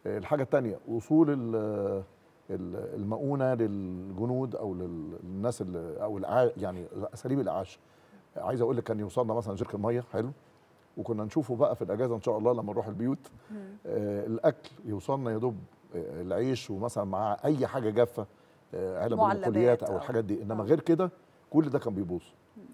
آه، الحاجه الثانيه وصول ال- ال- المؤونه للجنود او لل- للناس اللي او الإعا- يعني اساليب الاعاشه عايز اقول لك كان يوصلنا مثلا جركن ميه حلو وكنا نشوفه بقى في الاجازه ان شاء الله لما نروح البيوت آه الاكل يوصلنا يا دوب آه، العيش ومثلا مع اي حاجه جافه آه، علب معلبات البقوليات او أو- الحاجات دي انما آه. غير كده كل ده كان بيبوظ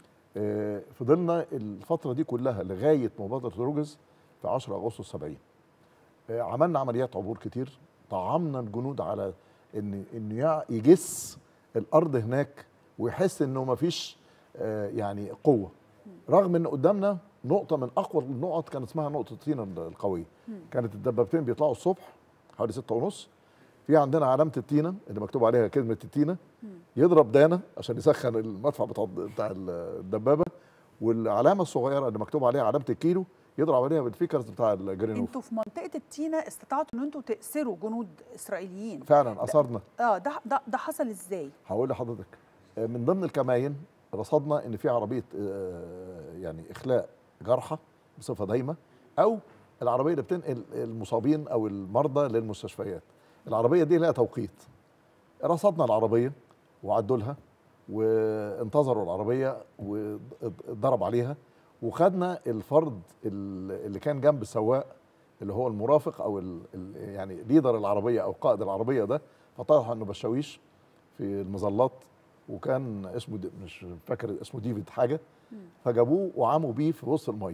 آه، فضلنا الفتره دي كلها لغايه مبادره روجز في 10 اغسطس 70 آه، عملنا عمليات عبور كتير طعمنا الجنود على ان انه يع- يجس الارض هناك ويحس انه مفيش آه، يعني قوه رغم ان قدامنا نقطه من اقوى النقط كان اسمها نقطه الطينه القويه كانت الدبابتين بيطلعوا الصبح حوالي ستة ونص في عندنا علامه التينه اللي مكتوب عليها كلمه التينه يضرب دانا عشان يسخن المدفع بتاع بتاع الدبابه والعلامه الصغيره اللي مكتوب عليها علامه الكيلو يضرب عليها بالفيكرز بتاع الجرينوف انتوا في منطقه التينه استطعتوا ان انتوا تاسروا جنود اسرائيليين فعلا اثرنا اه ده ده, ده حصل ازاي هقول لحضرتك آه، من ضمن الكماين رصدنا ان في عربيه آه، يعني اخلاء جرحى بصفه دايمه او العربيه اللي بتنقل المصابين او المرضى للمستشفيات العربيه دي لها توقيت رصدنا العربيه وعدوا لها وانتظروا العربيه واتضرب عليها وخدنا الفرد ال- اللي كان جنب السواق اللي هو المرافق او ال ال يعني ليدر العربيه او قائد العربيه ده فطرح انه بشاويش في المظلات وكان اسمه دي مش فاكر اسمه ديفيد حاجه فجابوه وعموا بيه في وسط الميه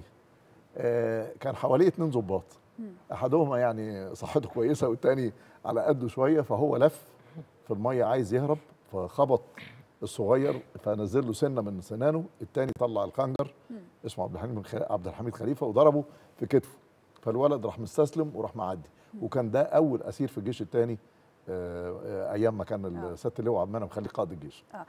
آه كان حواليه اتنين ظباط احدهما يعني صحته كويسه والتاني على قده شويه فهو لف في الميه عايز يهرب فخبط الصغير فنزل له سنه من سنانه التاني طلع الخنجر اسمه عبد الحميد خ- عبد الحميد خليفه وضربه في كتفه فالولد راح مستسلم وراح معدي وكان ده اول اسير في الجيش الثاني ايام ما كان آه. الست اللواء عبد المنعم خليه قائد الجيش آه.